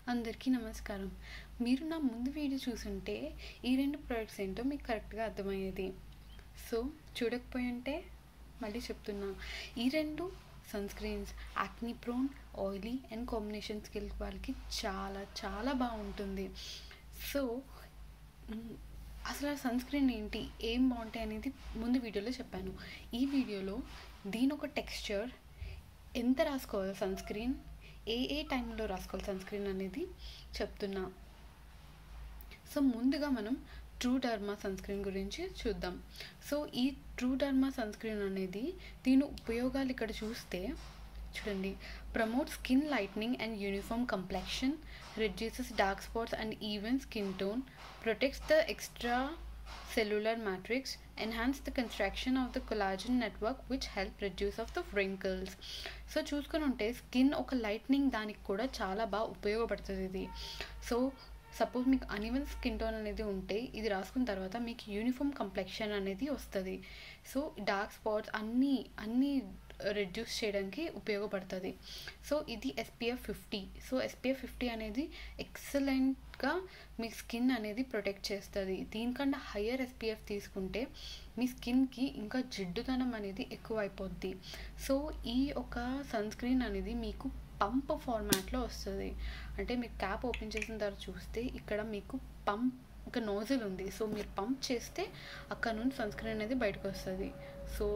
అందరికీ నమస్కారం మీరు నా ముందు వీడియో చూసుంటే ఈ రెండు ప్రోడక్ట్స్ ఏంటో మీకు కరెక్ట్గా అర్థమయ్యేది సో చూడకపోయి ఉంటే మళ్ళీ చెప్తున్నా ఈ రెండు sunscreens acne prone oily and combination skin వాళ్ళకి చాలా చాలా బాగుంటుంది సో మ్, అసలు ఆ సన్ స్క్రీన్ ఏంటి ఏం బాగుంటాయి అనేది ముందు వీడియోలో చెప్పాను ఈ వీడియోలో దీని ఒక టెక్స్చర్ ఎంత రాసుకోవాలి సన్ స్క్రీన్ ఏ ఏ టైంలో రాసుకోవాలి సన్ స్క్రీన్ అనేది చెప్తున్నా సో ముందుగా మనం ట్రూ డర్మా సన్ స్క్రీన్ గురించి చూద్దాం సో ఈ ట్రూ డర్మా సన్ స్క్రీన్ అనేది దీని ఉపయోగాలు ఇక్కడ చూస్తే చూడండి promote skin lightening and uniform complexion reduces dark spots and even skin tone, protects the extra cellular matrix, enhance the construction of the collagen network which help reduce of the wrinkles. So చూసుకొని ఉంటే skin ఒక lightning దానికి కూడా చాలా బాగా ఉపయోగపడుతుంది ఇది so suppose మీకు అనివన్ స్కిన్ టోన్ అనేది ఉంటే ఇది రాసుకున్న తర్వాత మీకు యూనిఫామ్ కంప్లెక్షన్ అనేది వస్తుంది సో డార్క్ స్పాట్స్ అన్నీ అన్నీ రెడ్యూస్ చేయడానికి ఉపయోగపడుతుంది సో ఇది SPF fifty so SPF fifty అనేది ఎక్సలెంట్గా మీ స్కిన్ అనేది ప్రొటెక్ట్ చేస్తుంది దీనికన్నా హయ్యర్ ఎస్పీఎఫ్ తీసుకుంటే మీ స్కిన్కి ఇంకా జిడ్డుతనం అనేది ఎక్కువ అయిపోద్ది సో ఈ ఒక సన్ స్క్రీన్ అనేది మీకు పంప్ ఫార్మాట్లో వస్తుంది అంటే మీరు క్యాప్ ఓపెన్ చేసిన తర్వాత చూస్తే ఇక్కడ మీకు పంప్ ఒక నోజిల్ ఉంది సో మీరు పంప్ చేస్తే అక్కడ నుండి సన్ స్క్రీన్ అనేది బయటకు వస్తుంది సో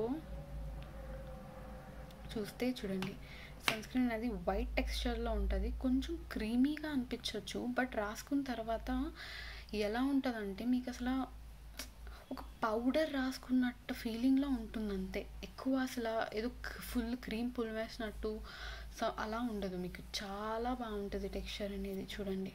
చూస్తే చూడండి సన్ స్క్రీన్ అనేది వైట్ టెక్స్చర్లో ఉంటుంది కొంచెం క్రీమీగా అనిపించవచ్చు బట్ రాసుకున్న తర్వాత ఎలా ఉంటుందంటే మీకు అసలు ఒక పౌడర్ రాసుకున్నట్టు ఫీలింగ్లో ఉంటుంది అంతే ఎక్కువ అసలు ఏదో ఫుల్ క్రీమ్ పుల్ వేసినట్టు సో అలా ఉండదు మీకు చాలా బాగుంటుంది టెక్స్చర్ అనేది చూడండి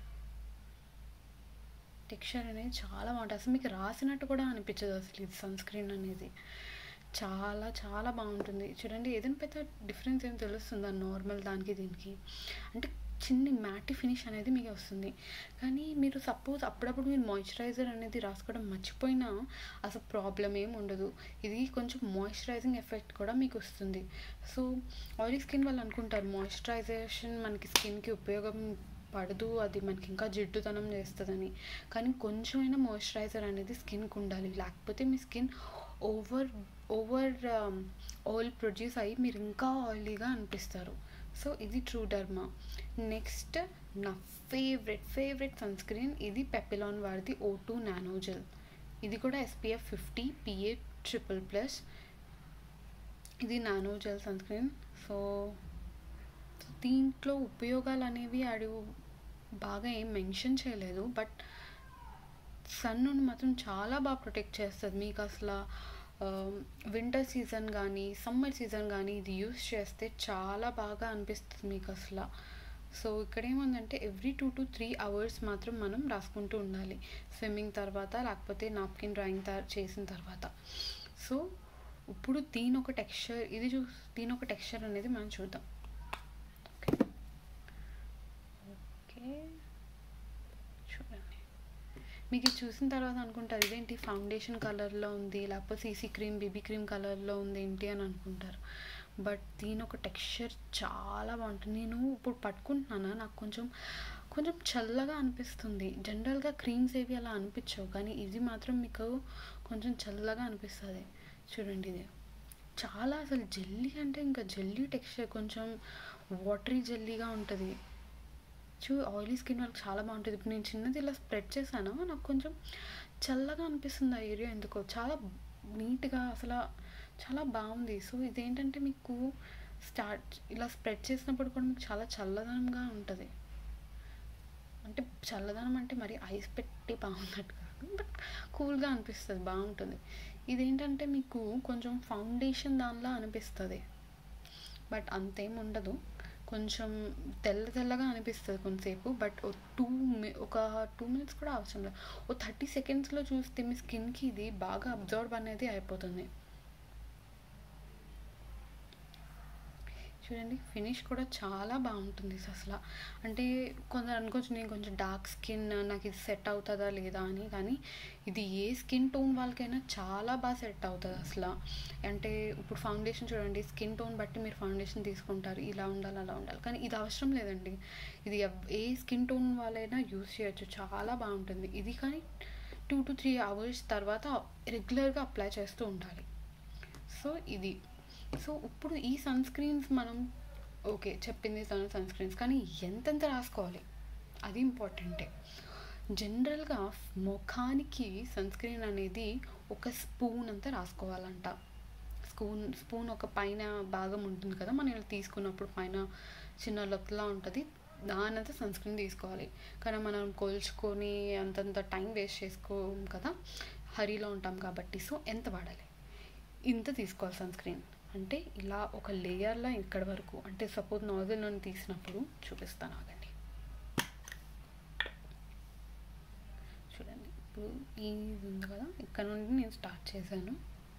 టెక్స్చర్ అనేది చాలా బాగుంటుంది అసలు మీకు రాసినట్టు కూడా అనిపించదు అసలు ఇది సన్ స్క్రీన్ అనేది చాలా చాలా బాగుంటుంది చూడండి ఏదైనా పెద్ద డిఫరెన్స్ ఏం తెలుస్తుందా నార్మల్ దానికి దీనికి అంటే చిన్ని మ్యాటి ఫినిష్ అనేది మీకు వస్తుంది కానీ మీరు సపోజ్ అప్పుడప్పుడు మీరు మాయిశ్చరైజర్ అనేది రాసుకోవడం మర్చిపోయినా అసలు ప్రాబ్లం ఏం ఉండదు ఇది కొంచెం మాయిశ్చరైజింగ్ ఎఫెక్ట్ కూడా మీకు వస్తుంది సో ఆయిలీ స్కిన్ వాళ్ళు అనుకుంటారు మాయిశ్చరైజేషన్ మనకి స్కిన్కి ఉపయోగం పడదు అది మనకి ఇంకా జిడ్డుతనం చేస్తుందని కానీ కొంచెమైనా మాయిశ్చరైజర్ అనేది స్కిన్కి ఉండాలి లేకపోతే మీ skin over over oil produce అయ్యి మీరు ఇంకా ఆయిలీగా అనిపిస్తారు సో ఇది ట్రూ డర్మా నెక్స్ట్ నా ఫేవరెట్ ఫేవరెట్ సన్ స్క్రీన్ ఇది పెపిలాన్ వాడిది ఓ టూ నానోజెల్ ఇది కూడా SPF fifty PA triple plus ఇది నానోజెల్ సన్ స్క్రీన్ సో దీంట్లో ఉపయోగాలు అనేవి ఆడు బాగా ఏం మెన్షన్ చేయలేదు బట్ సన్ నుండి మాత్రం చాలా బాగా ప్రొటెక్ట్ చేస్తుంది మీకు అసలు వింటర్ సీజన్ కానీ సమ్మర్ సీజన్ కానీ ఇది యూస్ చేస్తే చాలా బాగా అనిపిస్తుంది మీకు అసలు సో ఇక్కడ ఏముందంటే every two to three hours మాత్రం మనం రాసుకుంటూ ఉండాలి స్విమ్మింగ్ తర్వాత లేకపోతే నాప్కిన్ డ్రాయింగ్ చేసిన తర్వాత సో ఇప్పుడు దీని ఒక టెక్స్చర్ ఇది చూ దీని ఒక టెక్స్చర్ అనేది మనం చూద్దాం ఓకే చూడండి మీకు ఇది చూసిన తర్వాత అనుకుంటారు ఇదేంటి ఫౌండేషన్ కలర్లో ఉంది లేకపోతే సీసీ క్రీమ్ బీబీ క్రీమ్ కలర్లో ఉంది ఏంటి అని అనుకుంటారు బట్ దీని ఒక టెక్స్చర్ చాలా బాగుంటుంది నేను ఇప్పుడు పట్టుకుంటున్నానా నాకు కొంచెం కొంచెం చల్లగా అనిపిస్తుంది జనరల్గా క్రీమ్స్ ఏవి అలా అనిపించవు కానీ ఇది మాత్రం మీకు కొంచెం చల్లగా అనిపిస్తుంది చూడండి ఇది చాలా అసలు జెల్లీ అంటే ఇంకా జెల్లీ టెక్స్చర్ కొంచెం వాటరీ జెల్లీగా ఉంటుంది చూ ఆయిలీ స్కిన్ వాళ్ళకి చాలా బాగుంటుంది ఇప్పుడు నేను చిన్నది ఇలా స్ప్రెడ్ చేశాను నాకు కొంచెం చల్లగా అనిపిస్తుంది ఆ ఏరియా ఎందుకో చాలా నీట్గా అసలు చాలా బాగుంది సో ఇదేంటంటే మీకు స్టార్ట్ ఇలా స్ప్రెడ్ చేసినప్పుడు కూడా మీకు చాలా చల్లదనంగా ఉంటుంది అంటే చల్లదనం అంటే మరి ఐస్ పెట్టి బాగున్నట్టు కాదు బట్ కూల్గా అనిపిస్తుంది బాగుంటుంది ఇదేంటంటే మీకు కొంచెం ఫౌండేషన్ దానిలా అనిపిస్తుంది బట్ అంతేం ఉండదు కొంచెం తెల్ల తెల్లగా అనిపిస్తుంది కొంతసేపు బట్ టూ ఒక టూ మినిట్స్ కూడా అవసరం లేదు ఓ థర్టీ సెకండ్స్లో చూస్తే మీ స్కిన్కి ఇది బాగా అబ్జర్వ్ అనేది అయిపోతుంది చూడండి ఫినిష్ కూడా చాలా బాగుంటుంది అసలు అంటే కొందరు అనుకోవచ్చు నేను కొంచెం డార్క్ స్కిన్ నాకు ఇది సెట్ అవుతుందా లేదా అని కానీ ఇది ఏ స్కిన్ టోన్ వాళ్ళకైనా చాలా బాగా సెట్ అవుతుంది అసలు అంటే ఇప్పుడు ఫౌండేషన్ చూడండి స్కిన్ టోన్ బట్టి మీరు ఫౌండేషన్ తీసుకుంటారు ఇలా ఉండాలి అలా ఉండాలి కానీ ఇది అవసరం లేదండి ఇది ఎవ్- ఏ స్కిన్ టోన్ వాళ్ళైనా యూస్ చేయొచ్చు చాలా బాగుంటుంది ఇది కానీ టూ టు త్రీ అవర్స్ తర్వాత రెగ్యులర్గా అప్లై చేస్తూ ఉండాలి సో ఇది సో ఇప్పుడు ఈ సన్ స్క్రీన్స్ మనం ఓకే చెప్పింది తను సన్ స్క్రీన్స్ కానీ ఎంతెంత రాసుకోవాలి అది ఇంపార్టెంటే జనరల్గా ముఖానికి సన్ స్క్రీన్ అనేది ఒక స్పూన్ అంతా రాసుకోవాలంట స్పూన్ స్పూన్ ఒక పైన భాగం ఉంటుంది కదా మనం ఇలా తీసుకున్నప్పుడు పైన చిన్న లొత్లా ఉంటుంది దానంతా సన్ స్క్రీన్ తీసుకోవాలి కానీ మనం కొలుచుకొని అంతంత టైం వేస్ట్ చేసుకోం కదా హరీలో ఉంటాం కాబట్టి సో ఎంత వాడాలి ఇంత తీసుకోవాలి సన్ స్క్రీన్ అంటే ఇలా ఒక లేయర్లో ఇక్కడ వరకు అంటే సపోజ్ నాజిల్ నుండి తీసినప్పుడు చూపిస్తాను ఆగండి చూడండి ఇప్పుడు ఈ ఇది ఉంది కదా ఇక్కడ నుండి నేను స్టార్ట్ చేశాను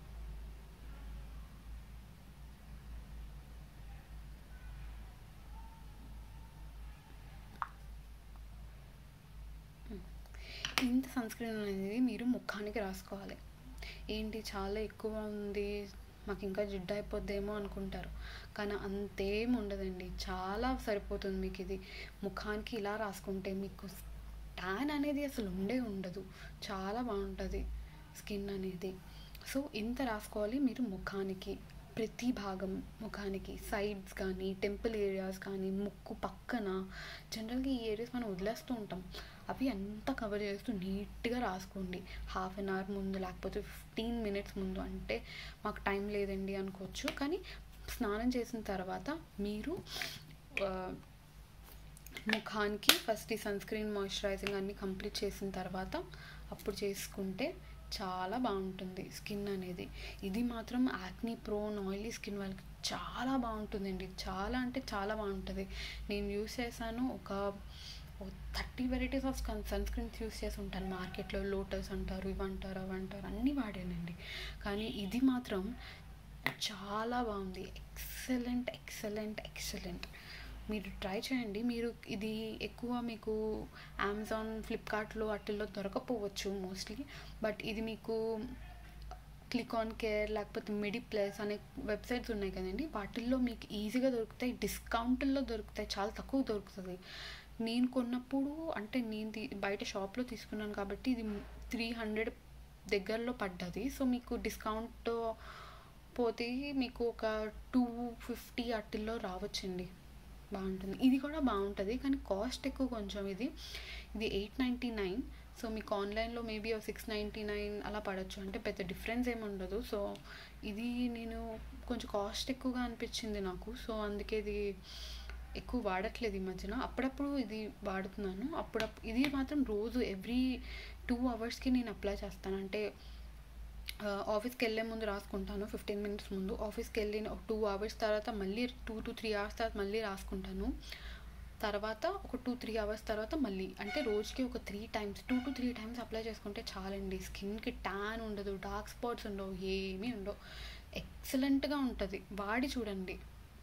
ఇంత సన్ స్క్రీన్ అనేది మీరు ముఖానికి రాసుకోవాలి ఏంటి చాలా ఎక్కువ ఉంది మాకు ఇంకా జిడ్డు అయిపోద్దేమో అనుకుంటారు కానీ అంతేం ఉండదండి చాలా సరిపోతుంది మీకు ఇది ముఖానికి ఇలా రాసుకుంటే మీకు ట్యాన్ అనేది అసలు ఉండే ఉండదు చాలా బాగుంటుంది స్కిన్ అనేది సో ఇంత రాసుకోవాలి మీరు ముఖానికి ప్రతి భాగం ముఖానికి సైడ్స్ కానీ టెంపుల్ ఏరియాస్ కానీ ముక్కు పక్కన జనరల్గా ఈ ఏరియాస్ మనం వదిలేస్తూ ఉంటాం అవి అంతా కవర్ చేస్తూ నీట్గా రాసుకోండి హాఫ్ అన్ అవర్ ముందు లేకపోతే ఫిఫ్టీన్ మినిట్స్ ముందు అంటే మాకు టైం లేదండి అనుకోవచ్చు కానీ స్నానం చేసిన తర్వాత మీరు ఆ, ముఖానికి ఫస్ట్ ఈ సన్ స్క్రీన్ మాయిశ్చరైజింగ్ అన్నీ కంప్లీట్ చేసిన తర్వాత అప్పుడు చేసుకుంటే చాలా బాగుంటుంది స్కిన్ అనేది ఇది మాత్రం యాక్నీ ప్రోన్ ఆయిలీ స్కిన్ వాళ్ళకి చాలా బాగుంటుందండి చాలా అంటే చాలా బాగుంటుంది నేను యూస్ చేశాను ఒక thirty varieties of sunscreens use చేసి ఉంటాను మార్కెట్లో లోటస్ అంటారు ఇవి అంటారు అవి అంటారు అన్నీ వాడానండి కానీ ఇది మాత్రం చాలా బాగుంది ఎక్సలెంట్ ఎక్సలెంట్ ఎక్సలెంట్ మీరు ట్రై చేయండి మీరు ఇది ఎక్కువ మీకు అమెజాన్ ఫ్లిప్కార్ట్లో వాటిల్లో దొరకపోవచ్చు మోస్ట్లీ బట్ ఇది మీకు క్లిక్ ఆన్ కేర్ లేకపోతే మిడి ప్లస్ అనే వెబ్సైట్స్ ఉన్నాయి కదండి వాటిల్లో మీకు ఈజీగా దొరుకుతాయి డిస్కౌంట్లో దొరుకుతాయి చాలా తక్కువ దొరుకుతుంది నేను కొన్నప్పుడు అంటే నేను తీ- బయట షాప్లో తీసుకున్నాను కాబట్టి ఇది త్రీ హండ్రెడ్ దగ్గరలో పడ్డది సో మీకు డిస్కౌంట్ పోతే మీకు ఒక టూ ఫిఫ్టీ అట్టిల్లో రావచ్చండి బాగుంటుంది ఇది కూడా బాగుంటుంది కానీ కాస్ట్ ఎక్కువ కొంచెం ఇది ఇది ఎయిట్ నైంటీ నైన్ సో మీకు ఆన్లైన్లో మేబీ సిక్స్ నైంటీ నైన్ అలా పడవచ్చు అంటే పెద్ద డిఫరెన్స్ ఏమి ఉండదు సో ఇది నేను కొంచెం కాస్ట్ ఎక్కువగా అనిపించింది నాకు సో అందుకే ఇది ఎక్కువ వాడట్లేదు ఈ మధ్యన అప్పుడప్పుడు ఇది వాడుతున్నాను అప్పుడప్పుడు ఇది మాత్రం రోజు ఎవ్రీ టూ అవర్స్కి నేను అప్లై చేస్తాను అంటే ఆ, ఆఫీస్కి వెళ్ళే ముందు రాసుకుంటాను ఫిఫ్టీన్ మినిట్స్ ముందు ఆఫీస్కి వెళ్ళిన ఒక టూ అవర్స్ తర్వాత మళ్ళీ టూ టు త్రీ అవర్స్ తర్వాత మళ్ళీ రాసుకుంటాను తర్వాత ఒక టూ త్రీ అవర్స్ తర్వాత మళ్ళీ అంటే రోజుకి ఒక three times two to three times apply చేసుకుంటే చాలండి స్కిన్కి ట్యాన్ ఉండదు డార్క్ స్పాట్స్ ఉండవు ఏమీ ఉండవు ఎక్సలెంట్గా ఉంటుంది వాడి చూడండి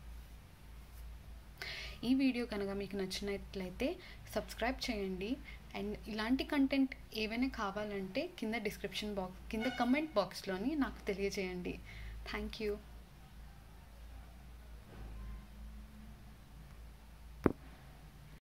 ఈ వీడియో కనుక మీకు నచ్చినట్లయితే సబ్స్క్రైబ్ చేయండి అండ్ ఇలాంటి కంటెంట్ ఏవైనా కావాలంటే కింద డిస్క్రిప్షన్ బాక్స్ కింద కమెంట్ బాక్స్లోని నాకు తెలియజేయండి థ్యాంక్ యూ